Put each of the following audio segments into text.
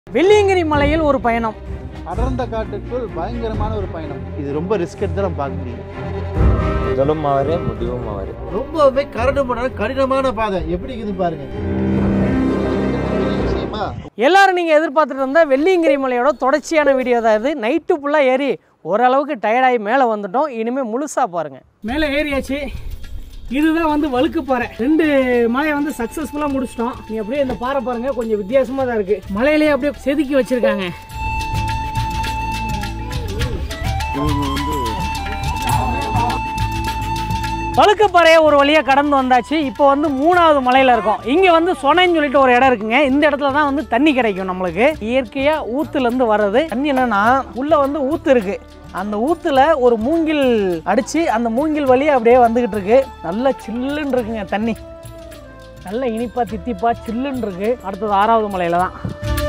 வெள்ளியங்கிரி மலையில் ஒரு பயணம் அடர்ந்த காட்டுக்குள் பயங்கரமான ஒரு பயணம் இது ரொம்ப ரிஸ்க் எடுத்து தான் பார்க்க முடியும் முதலும் அவரே முடிவும் அவரே ரொம்பவே கரடு முரடான கடினமான பாதை எப்படி இருக்குது பாருங்க விஷயமா எல்லாரும் நீங்கள் எதிர்பார்த்துட்டு இருந்த வெள்ளியங்கிரி மலையோட தொடர்ச்சியான வீடியோ தான் இது நைட்டு ஃபுல்லாக ஏறி ஓரளவுக்கு டயர்டாகி மேலே வந்துட்டோம் இனிமேல் முழுசாக பாருங்கள் மேலே ஏறியாச்சு இதுதான் வந்து வழுக்கு பாறை ரெண்டு மலையை வந்து சக்ஸஸ்ஃபுல்லாக முடிச்சிட்டோம் நீ அப்படியே இந்த பாறை பாருங்க கொஞ்சம் வித்தியாசமாக தான் இருக்குது மலையிலேயே அப்படியே செதுக்கி வச்சுருக்காங்க பழுக்கப்பாறையை ஒரு வழியாக கடந்து வந்தாச்சு இப்போ வந்து மூணாவது மலையில் இருக்கோம் இங்கே வந்து சொனைன்னு சொல்லிட்டு ஒரு இடம் இருக்குங்க இந்த இடத்துல தான் வந்து தண்ணி கிடைக்கும் நம்மளுக்கு இயற்கையாக ஊத்துலேருந்து வர்றது தண்ணி என்னன்னா உள்ளே வந்து ஊத்து இருக்கு அந்த ஊத்துல ஒரு மூங்கில் அடிச்சு அந்த மூங்கில் வழியாக அப்படியே வந்துகிட்டு இருக்கு நல்ல சில்லுன்னு இருக்குங்க தண்ணி நல்ல இனிப்பா தித்திப்பா சில்லுன்னு இருக்கு அடுத்தது ஆறாவது மலையில தான்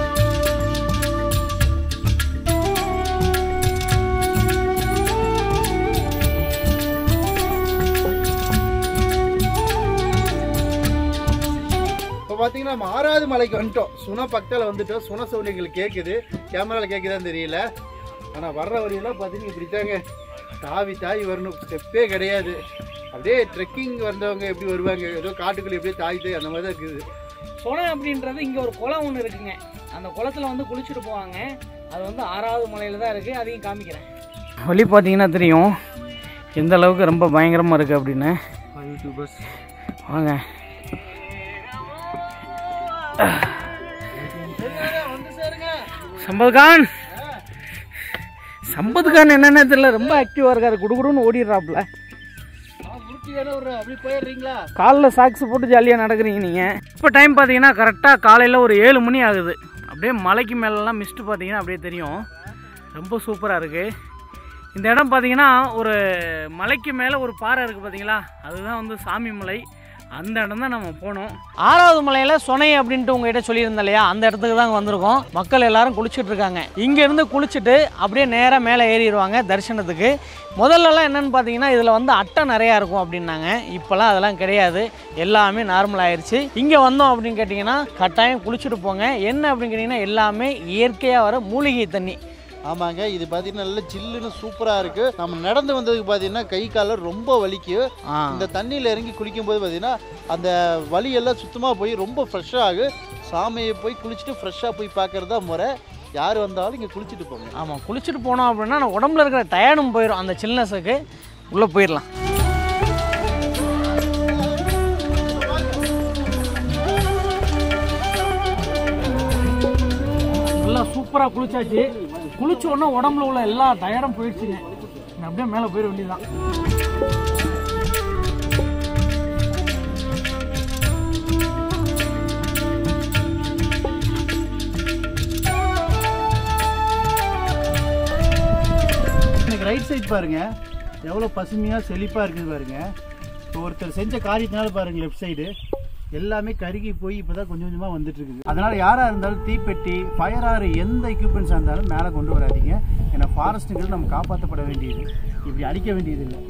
இப்போ பார்த்தீங்கன்னா நம்ம ஆறாவது மலைக்கு வந்துட்டோம் சுன பக்கத்தில் வந்துட்டோம் சுன சவுண்ட் எங்களுக்கு கேட்குது கேமராவில் கேட்குதான்னு தெரியல ஆனால் வர்ற வழியெல்லாம் பார்த்தீங்கன்னா இப்படி தாங்க தாவி தாவி வரணும் ஸ்டெப்பே கிடையாது அப்படியே ட்ரெக்கிங் வந்தவங்க எப்படி வருவாங்க ஏதோ காட்டுக்குள்ளே எப்படியே தாவி தாவி அந்த மாதிரி தான் இருக்குது சொனை அப்படின்றது இங்கே ஒரு குளம் ஒன்று இருக்குங்க அந்த குளத்துல வந்து குளிச்சுட்டு போவாங்க அது வந்து ஆறாவது மலையில தான் இருக்குது அதையும் காமிக்கிறேன் வழி பார்த்தீங்கன்னா தெரியும் எந்த அளவுக்கு ரொம்ப பயங்கரமாக இருக்குது அப்படின்னு யூடியூபர்ஸ் வாங்க சம்பத் கான் சம்பத் கான் என்னென்ன தெரியல ரொம்ப ஆக்டிவாக இருக்காரு குடுகுடுன்னு ஓடிடுறாப்புல அப்படி போயிடுறீங்களா காலில் சாக்ஸ் போட்டு ஜாலியாக நடக்கிறீங்க நீங்கள் இப்போ டைம் பார்த்தீங்கன்னா கரெக்டாக காலையில் ஒரு ஏழு மணி ஆகுது அப்படியே மலைக்கு மேலெலாம் மிஸ்ட்டு பார்த்தீங்கன்னா அப்படியே தெரியும் ரொம்ப சூப்பராக இருக்குது இந்த இடம் பார்த்தீங்கன்னா ஒரு மலைக்கு மேலே ஒரு பாறை இருக்குது பார்த்தீங்களா அதுதான் வந்து சாமி மலை அந்த இடம் தான் நம்ம போனோம் ஆறாவது மலையில் சொனை அப்படின்ட்டு உங்ககிட்ட சொல்லியிருந்தேன் இல்லையா அந்த இடத்துக்கு தான் வந்திருக்கோம் மக்கள் எல்லாரும் குளிச்சுட்டு இருக்காங்க இங்கேருந்து குளிச்சுட்டு அப்படியே நேராக மேலே ஏறிடுவாங்க தரிசனத்துக்கு முதல்லலாம் என்னென்னு பார்த்தீங்கன்னா இதில் வந்து அட்டை நிறையா இருக்கும் அப்படின்னாங்க இப்போலாம் அதெல்லாம் கிடையாது எல்லாமே நார்மல் ஆயிருச்சு இங்கே வந்தோம் அப்படின்னு கேட்டிங்கன்னா கட்டாயம் குளிச்சுட்டு போங்க என்ன அப்படின்னு கேட்டிங்கன்னா எல்லாமே இயற்கையாக வர மூலிகை தண்ணி ஆமாங்க இது பார்த்தீங்கன்னா நல்ல ஜில்லுன்னு சூப்பராக இருக்குது நம்ம நடந்து வந்ததுக்கு பார்த்தீங்கன்னா கை கால ரொம்ப வலிக்கும் ஆ இந்த தண்ணியில் இறங்கி குளிக்கும்போது பார்த்தீங்கன்னா அந்த வலியெல்லாம் சுத்தமாக போய் ரொம்ப ஃப்ரெஷ்ஷாக ஆகும் சாமியை போய் குளிச்சுட்டு ஃப்ரெஷ்ஷாக போய் பார்க்குறது தான் முறை யார் வந்தாலும் இங்கே குளிச்சுட்டு போங்க ஆமாம் குளிச்சுட்டு போனோம் அப்படின்னா நம்ம உடம்புல இருக்கிற டயர்டும் போயிடும் அந்த சில்னஸுக்கு உள்ளே போயிடலாம் நல்லா சூப்பராக குளிச்சாச்சு குளிச்ச உடனே உடம்புல உள்ள எல்லா டயர்டும் போயிடுச்சுங்க நான் அப்படியே மேலே போயிட வேண்டியதுதான் எனக்கு ரைட் சைடு பாருங்க எவ்வளோ பசுமையாக செழிப்பாக இருக்குது பாருங்க இப்போ ஒருத்தர் செஞ்ச காரியத்தினால பாருங்க லெஃப்ட் சைடு எல்லாமே கருகி போய் இப்போ தான் கொஞ்சம் கொஞ்சமாக வந்துட்டு இருக்குது அதனால யாராக இருந்தாலும் தீப்பெட்டி ஃபயர் ஆகிற எந்த எக்யூப்மெண்ட்ஸாக இருந்தாலும் மேலே கொண்டு வராதீங்க ஏன்னா ஃபாரஸ்ட்டுங்கிறது நம்ம காப்பாற்றப்பட வேண்டியது இப்படி அடிக்க வேண்டியது இல்லை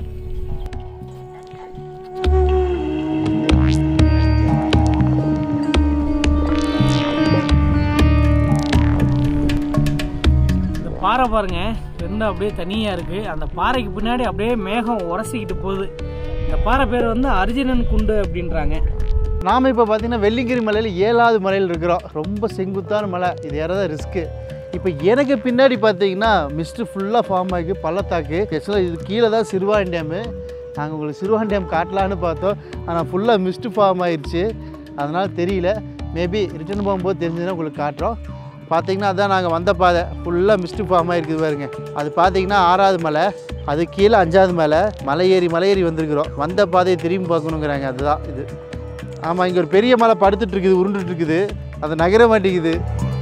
இந்த பாறை பாருங்க ரெண்டும் அப்படியே தனியாக இருக்குது அந்த பாறைக்கு பின்னாடி அப்படியே மேகம் உரசிக்கிட்டு போகுது இந்த பாறை பேர் வந்து அர்ஜுனன் குண்டு அப்படின்றாங்க நாம் இப்போ பார்த்தீங்கன்னா வெள்ளிங்கிரி மலையில் ஏழாவது மலையில் இருக்கிறோம் ரொம்ப செங்குத்தான மலை இது ஏறதான் ரிஸ்க்கு இப்போ எனக்கு பின்னாடி பார்த்தீங்கன்னா மிஸ்ட்டு ஃபுல்லாக ஃபார்ம் ஆகி பள்ளத்தாக்கு ஆக்சுவலாக இது கீழே தான் சிறுவாணி டேமு நாங்கள் உங்களுக்கு சிறுவாணி டேம் காட்டலான்னு பார்த்தோம் ஆனால் ஃபுல்லாக மிஸ்ட்டு ஃபார்ம் ஆயிடுச்சு அதனால் தெரியல மேபி ரிட்டர்ன் போகும்போது தெரிஞ்சதுன்னா உங்களுக்கு காட்டுறோம் பார்த்தீங்கன்னா அதான் நாங்கள் வந்த பாதை ஃபுல்லாக மிஸ்ட்டு ஃபார்ம் ஆகிருக்குது பாருங்க அது பார்த்தீங்கன்னா ஆறாவது மலை அது கீழே அஞ்சாவது மலை மலை ஏறி மலை ஏறி வந்திருக்கிறோம் வந்த பாதையை திரும்பி பார்க்கணுங்கிறாங்க அதுதான் இது ஆமாம் இங்கே ஒரு பெரிய மலை படுத்துட்டு இருக்குது உருண்டுட்டு இருக்குது அது நகர மாட்டேங்குது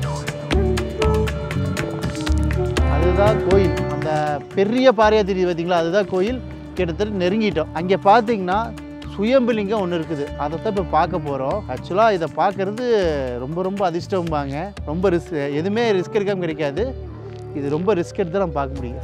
அதுதான் கோயில் அந்த பெரிய பாறையாக தெரியுது பார்த்தீங்களா அதுதான் கோயில் கிட்டத்தட்ட நெருங்கிட்டோம் அங்கே பார்த்தீங்கன்னா சுயம்புலிங்கம் ஒன்று இருக்குது அதை தான் இப்போ பார்க்க போகிறோம் ஆக்சுவலாக இதை பார்க்கறது ரொம்ப ரொம்ப அதிர்ஷ்டம்பாங்க ரொம்ப ரிஸ்க் எதுவுமே ரிஸ்க் எடுக்காமல் கிடைக்காது இது ரொம்ப ரிஸ்க் எடுத்து தான் நம்ம பார்க்க முடியும்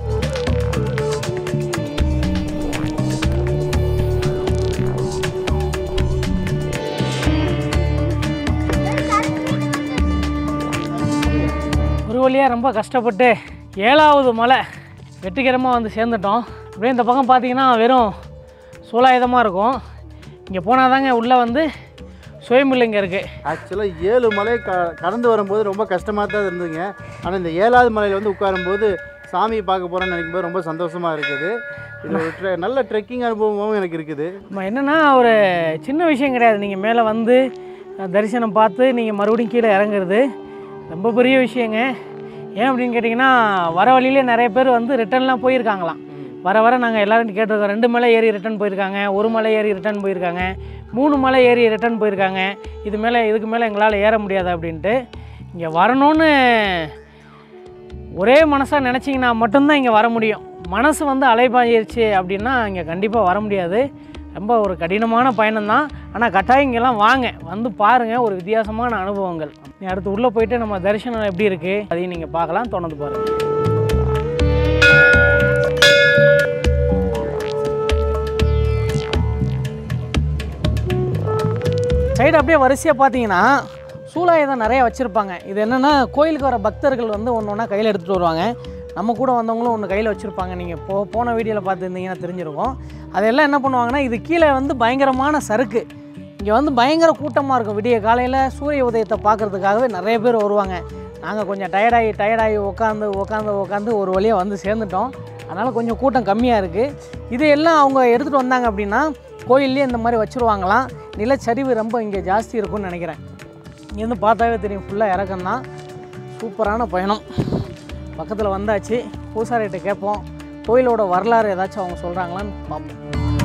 ஒரு வழியாக ரொம்ப கஷ்டப்பட்டு ஏழாவது மலை வெற்றிகரமாக வந்து சேர்ந்துட்டோம் அப்படியே இந்த பக்கம் பார்த்தீங்கன்னா வெறும் சூலாயுதமாக இருக்கும் இங்கே போனால் தாங்க உள்ளே வந்து சுயமில்லுங்க இருக்குது ஆக்சுவலாக ஏழு மலை க கடந்து வரும்போது ரொம்ப கஷ்டமாக தான் இருந்ததுங்க ஆனால் இந்த ஏழாவது மலையில் வந்து உட்காரும்போது சாமியை பார்க்க போகிறேன்னு நினைக்கும்போது ரொம்ப சந்தோஷமாக இருக்குது இது ஒரு ட்ரெ நல்ல ட்ரெக்கிங் அனுபவமும் எனக்கு இருக்குது நம்ம என்னென்னா ஒரு சின்ன விஷயம் கிடையாது நீங்கள் மேலே வந்து அஹ், தரிசனம் பார்த்து நீங்கள் மறுபடியும் கீழே இறங்குறது ரொம்ப பெரிய விஷயங்க ஏன் அப்படின்னு கேட்டிங்கன்னா வர வழியிலே நிறைய பேர் வந்து ரிட்டர்ன்லாம் போயிருக்காங்களாம் வர வர நாங்கள் எல்லாரும் கேட்டிருக்கோம் ரெண்டு மலை ஏறி ரிட்டர்ன் போயிருக்காங்க ஒரு மலை ஏறி ரிட்டர்ன் போயிருக்காங்க மூணு மலை ஏறி ரிட்டர்ன் போயிருக்காங்க இது மேலே இதுக்கு மேலே எங்களால் ஏற முடியாது அப்படின்ட்டு இங்கே வரணும்னு ஒரே மனசாக நினச்சிங்கன்னா மட்டும்தான் இங்கே வர முடியும் மனசு வந்து அலைபாயிருச்சு அப்படின்னா இங்கே கண்டிப்பாக வர முடியாது ரொம்ப ஒரு கடினமான பயணம்தான் ஆனால் கட்டாயம் இங்கெல்லாம் வாங்க வந்து பாருங்கள் ஒரு வித்தியாசமான அனுபவங்கள் நீ அடுத்து உள்ளே போயிட்டு நம்ம தரிசனம் எப்படி இருக்குது அதையும் நீங்கள் பார்க்கலாம் தொடர்ந்து பாருங்கள் சைடு அப்படியே வரிசையாக பார்த்தீங்கன்னா சூலாயுதம் நிறைய வச்சுருப்பாங்க இது என்னென்னா கோயிலுக்கு வர பக்தர்கள் வந்து ஒன்று ஒன்றா கையில் எடுத்துகிட்டு வருவாங்க நம்ம கூட வந்தவங்களும் ஒன்று கையில் வச்சுருப்பாங்க நீங்கள் போ போன வீடியோவில் பார்த்துருந்தீங்கன்னா தெரிஞ்சிருக்கும் அதெல்லாம் என்ன பண்ணுவாங்கன்னா இது கீழே வந்து பயங்கரமான சறுக்கு இங்கே வந்து பயங்கர கூட்டமாக இருக்கும் விடிய காலையில் சூரிய உதயத்தை பார்க்குறதுக்காகவே நிறைய பேர் வருவாங்க நாங்கள் கொஞ்சம் டயர்டாகி டயர்டாகி உட்காந்து உட்காந்து உட்காந்து ஒரு வழியாக வந்து சேர்ந்துட்டோம் அதனால் கொஞ்சம் கூட்டம் கம்மியாக இருக்குது இது எல்லாம் அவங்க எடுத்துகிட்டு வந்தாங்க அப்படின்னா கோயில்லேயே இந்த மாதிரி வச்சுருவாங்களாம் நிலச்சரிவு ரொம்ப இங்கே ஜாஸ்தி இருக்கும்னு நினைக்கிறேன் இங்கேருந்து பார்த்தாவே தெரியும் ஃபுல்லாக இறக்கம் தான் சூப்பரான பயணம் பக்கத்தில் வந்தாச்சு பூசாரிகிட்ட கேட்போம் கோயிலோட வரலாறு ஏதாச்சும் அவங்க சொல்கிறாங்களான்னு பார்ப்போம்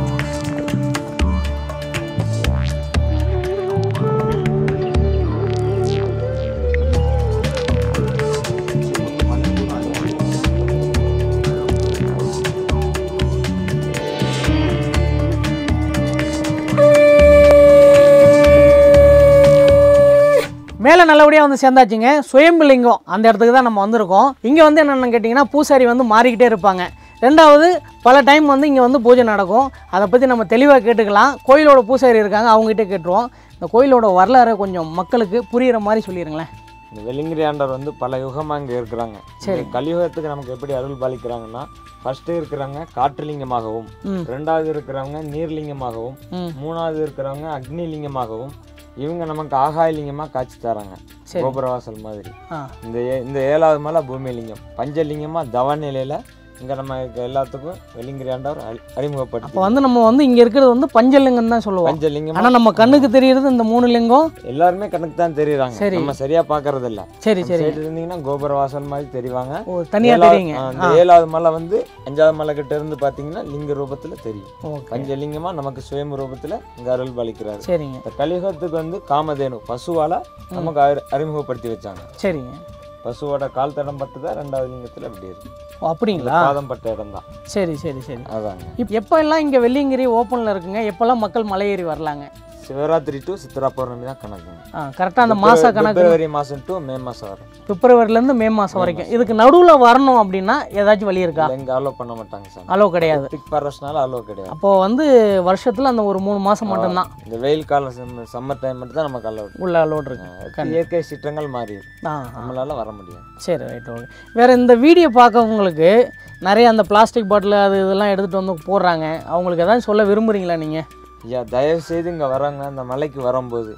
மேலே நல்லபடியாக வந்து சேர்ந்தாச்சுங்க சுயம்புலிங்கம் அந்த இடத்துக்கு தான் நம்ம வந்திருக்கோம் இங்கே வந்து என்னென்னு கேட்டிங்கன்னா பூசாரி வந்து மாறிக்கிட்டே இருப்பாங்க ரெண்டாவது பல டைம் வந்து இங்கே வந்து பூஜை நடக்கும் அதை பற்றி நம்ம தெளிவாக கேட்டுக்கலாம் கோயிலோட பூசாரி இருக்காங்க அவங்ககிட்ட கேட்டுருவோம் இந்த கோயிலோட வரலாறை கொஞ்சம் மக்களுக்கு புரிகிற மாதிரி சொல்லிடுங்களேன் இந்த வெள்ளிங்கிரி ஆண்டவர் வந்து பல யுகமாக இங்கே இருக்கிறாங்க சரி. இந்த கலியுகத்துக்கு நமக்கு எப்படி அருள் பாலிக்கிறாங்கன்னா ஃபர்ஸ்ட் இருக்கிறவங்க காற்றுலிங்கமாகவும் ம் ரெண்டாவது இருக்கிறவங்க நீர்லிங்கமாகவும் ம் மூணாவது இருக்கிறவங்க அக்னி லிங்கமாகவும் இவங்க நமக்கு ஆகாய லிங்கமாக காட்சி தராங்க சரி. கோபுரவாசல் மாதிரி ஆ இந்த ஏ- இந்த ஏழாவது மலை பூமி லிங்கம் பஞ்சலிங்கமாக தவ நிலையில் இங்கே நம்ம இருக்க எல்லாத்துக்கும் வெள்ளிங்கிரி ஆண்டவர் அறி- அறிமுகப்படுத்தி அப்போ வந்து நம்ம வந்து இங்கே இருக்கிறது வந்து பஞ்சலிங்கம் தான் சொல்லுவோம் பஞ்சலிங்கம் ஆனால் நம்ம கண்ணுக்கு தெரியுறது இந்த மூணு லிங்கம் எல்லாருமே கணக்கு தான் தெரியுறாங்க சரி. நம்ம சரியா பாக்குறது இல்ல சரி சரி சைடு இருந்தீங்கன்னா கோபுர வாசல் மாதிரி தெரிவாங்க ஓ தனியாக ஏழாவது- தெரியுங்க ஆ, இந்த ஏழாவது மலை வந்து அஞ்சாவது மலை கிட்ட இருந்து பாத்தீங்கன்னா லிங்க ரூபத்துல தெரியும் ஓகே பஞ்சலிங்கமா நமக்கு சுயம் ரூபத்துல இங்க அருள் பாலிக்கிறாரு சரிங்க இந்த கலியுகத்துக்கு வந்து காமதேனு பசுவால நமக்கு அறி- அறிமுகப்படுத்தி வச்சாங்க சரிங்க பசுவோட கால் தடம் பட்டுதான் ரெண்டாவது லிங்கத்துல அப்படி இருக்கு ஓ அப்படிங்களா பாதம் பட்ட இடம் தான் சரி சரி சரி அதாங்க இப்போ எப்போல்லாம் இங்கே வெள்ளியங்கிரி ஓப்பனில் இருக்குங்க எப்போல்லாம் மக்கள் மலை ஏறி வரலாங்க சிவராத்திரி டு சித்ரா பௌர்ணமி தான் கணக்குங்க ஆ கரெக்டாக அந்த மாத கணக்கு பிப்ரவரி மாசம் டு மே மாசம் வரும் பிப்ரவரிலேருந்து மே மாதம் வரைக்கும் இதுக்கு நடுவில் வரணும் அப்படின்னா ஏதாச்சும் வழி இருக்கா இல்ல, இங்க அலோவ் பண்ண மாட்டாங்க சார் அளவு கிடையாது திக் ஃபாரஸ்ட்னால அலோவ் கிடையாது அப்போது வந்து வருஷத்தில் அந்த ஒரு மூணு மாதம் மட்டும்தான் இந்த வெயில் காலம் சம்மர் டைம் மட்டும் தான் நமக்கு அலோவ் உள்ள அலோடு இருக்கு இயற்கை சீற்றங்கள் மாறிடும் ஆ ஆ. நம்மளால வர முடியாது சரி ரைட் ஓகே வேறு இந்த வீடியோ பார்க்கவங்களுக்கு நிறைய அந்த பிளாஸ்டிக் பாட்டில் அது இதெல்லாம் எடுத்துகிட்டு வந்து போடுறாங்க அவங்களுக்கு ஏதாவது சொல்ல விரும்புகிறீங்களா நீங்கள் ஐயா தயவு செய்து இங்க வரவங்க அந்த மலைக்கு வரும்போது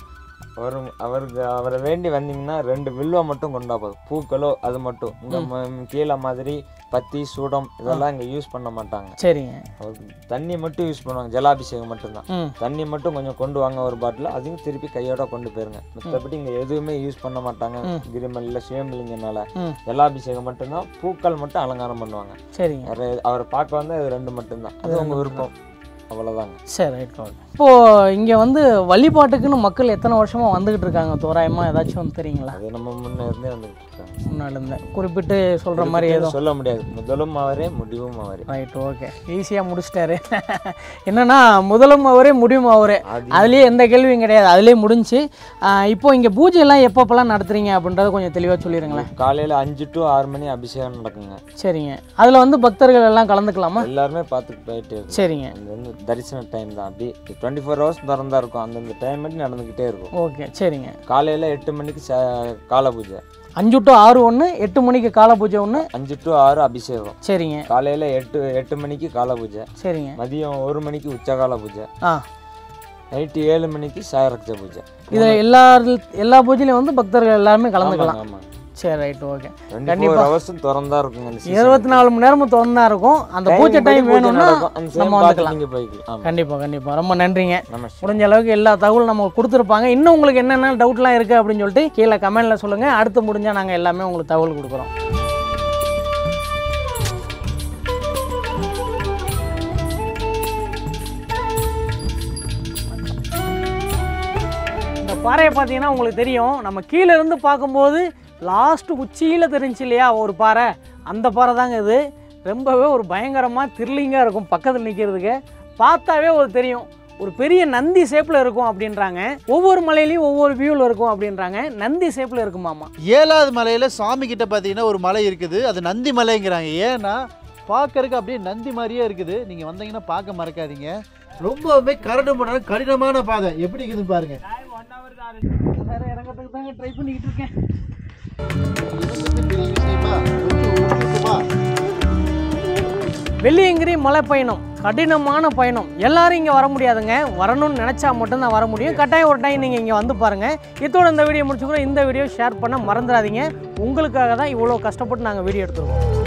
வரும் அவருக்கு அவரை வேண்டி வந்தீங்கன்னா ரெண்டு வில்வ மட்டும் கொண்டா போதும் பூக்களோ அது மட்டும் இங்க ம- கீழே மாதிரி பத்தி சூடம் இதெல்லாம் இங்க யூஸ் பண்ண மாட்டாங்க சரிங்க அவருக்கு தண்ணி மட்டும் யூஸ் பண்ணுவாங்க ஜலாபிஷேகம் மட்டும்தான் ம் தண்ணி மட்டும் கொஞ்சம் கொண்டு வாங்க ஒரு பாட்டில் அதையும் திருப்பி கையோட கொண்டு போயிருங்க மற்றபடி இங்க எதுவுமே யூஸ் பண்ண மாட்டாங்க கிரிமல்ல சுயமில்லிங்கனால ம் ஜலாபிஷேகம் மட்டும்தான் பூக்கள் மட்டும் அலங்காரம் பண்ணுவாங்க சரிங்க வேற அவரை பார்க்க வந்தா இது ரெண்டு மட்டும்தான் அது உங்க விருப்பம் அவ்வளவுதாங்க சரி ரைட் ஓகே இப்போது இங்கே வந்து வழிபாட்டுக்குன்னு மக்கள் எத்தனை வருஷமாக வந்துக்கிட்டு இருக்காங்க தோராயமாக ஏதாச்சும் வந்து தெரியுங்களா அது நம்ம முன்ன இருந்தே வந்துட்டு இருக்காங்க முன்னாடிருந்து குறிப்பிட்டு சொல்கிற மாதிரி ஏதோ சொல்ல முடியாது முதலும் அவரே முடிவும் அவரே ரைட் ஓகே ஈஸியாக முடிச்சிட்டாரு என்னன்னா முதலும் அவரே முடிவும் அவரே அது அதுலேயே எந்த கேள்வியும் கிடையாது அதுலேயே முடிஞ்சு இப்போ இங்கே பூஜையெல்லாம் எப்பப்பெல்லாம் நடத்துறீங்க அப்படின்றத கொஞ்சம் தெளிவாக சொல்லிடுங்களேன் காலையில அஞ்சு டு ஆறு மணி அபிஷேகம் நடக்குங்க சரிங்க அதில் வந்து பக்தர்கள் எல்லாம் கலந்துக்கலாமா எல்லாருமே பார்த்துட்டு போயிட்டே இருக்கும் சரிங்க இது வந்து தரிசன டைம் தான் அப்படி டுவெண்ட்டி ஃபோர் ஹவர்ஸ் திறந்தா இருக்கும் அந்தந்த டைம் மட்டும் நடந்துக்கிட்டே இருக்கும் ஓகே சரிங்க காலையில எட்டு மணிக்கு ச- கால பூஜை அஞ்சு டு ஆறு ஒன்று எட்டு மணிக்கு கால பூஜை ஒன்று அஞ்சு டு ஆறு அபிஷேகம் சரிங்க காலையில எட்டு எட்டு மணிக்கு கால பூஜை சரிங்க மதியம் ஒரு மணிக்கு உச்சகால பூஜை ஆ நைட்டு ஏழு மணிக்கு சாயரக்ஷ பூஜை இதில் எல்லா எல்லா பூஜையிலையும் வந்து பக்தர்கள் எல்லாருமே கலந்துக்கலாம் ஆமாம் சரி ரைட் ஓகே டுவெண்ட்டி ஃபோர் ஹவர்ஸும் திறந்தா இருக்குங்க இந்த season. இருபத்தி நாலு மணி நேரமும் திறந்தா இருக்கும் அந்த Time பூஜை படி டைம் பூஜை வேணும்னா நடக்கும். அந்த same நம்ம பார்த்து வந்துக்கலாம் நீங்க போய்க்கலாம் ஆமா கண்டிப்பாக கண்டிப்பாக ரொம்ப நன்றிங்க நமஸ்காரம் முடிஞ்ச அளவுக்கு எல்லா தகவலும் நம்ம கொடுத்துருப்பாங்க இன்னும் உங்களுக்கு என்னென்ன டவுட்லாம் இருக்குது அப்படின்னு சொல்லிட்டு கீழே கமெண்ட்டில் சொல்லுங்கள் அடுத்து முடிஞ்சால் நாங்கள் எல்லாமே உங்களுக்கு தகவல் கொடுக்குறோம் இந்த பாறையை பார்த்தீங்கன்னா உங்களுக்கு தெரியும் நம்ம கீழே இருந்து பார்க்கும்போது லாஸ்ட் உச்சியில் தெரிஞ்சு இல்லையா ஒரு பாறை அந்த பாறை தாங்க இது ரொம்பவே ஒரு பயங்கரமாக த்ரில்லிங்காக இருக்கும் பக்கத்தில் நிற்கிறதுக்கு பார்த்தாவே ஒரு தெரியும் ஒரு பெரிய நந்தி ஷேப்பில் இருக்கும் அப்படின்றாங்க ஒவ்வொரு மலையிலையும் ஒவ்வொரு வியூவில் இருக்கும் அப்படின்றாங்க நந்தி ஷேப்பில் இருக்குமாமா ஏழாவது மலையில் சாமி கிட்ட பார்த்தீங்கன்னா ஒரு மலை இருக்குது அது நந்தி மலைங்கிறாங்க ஏன்னா பார்க்கறதுக்கு அப்படியே நந்தி மாதிரியே இருக்குது நீங்கள் வந்தீங்கன்னா பார்க்க மறக்காதீங்க ரொம்பவுமே கரடு முரடான கடினமான பாதை எப்படி இருக்குதுன்னு பாருங்க வேறு இறங்கிறதுக்கு தாங்க ட்ரை பண்ணிக்கிட்டு இருக்கேன் பெரிய விஷயமா கொஞ்சம் உருட்டுமா? வெள்ளியங்கிரி மலை பயணம் கடினமான பயணம் எல்லாரும் இங்கே வர முடியாதுங்க வரணும்னு நினச்சா மட்டும்தான் வர முடியும் கட்டாயம் ஒரு டைம் நீங்கள் இங்கே வந்து பாருங்கள் இதோட இந்த வீடியோ முடிச்சுக்கிறோம் இந்த வீடியோ ஷேர் பண்ண மறந்துடாதீங்க உங்களுக்காக தான் இவ்வளோ கஷ்டப்பட்டு நாங்கள் வீடியோ எடுத்துருக்கோம்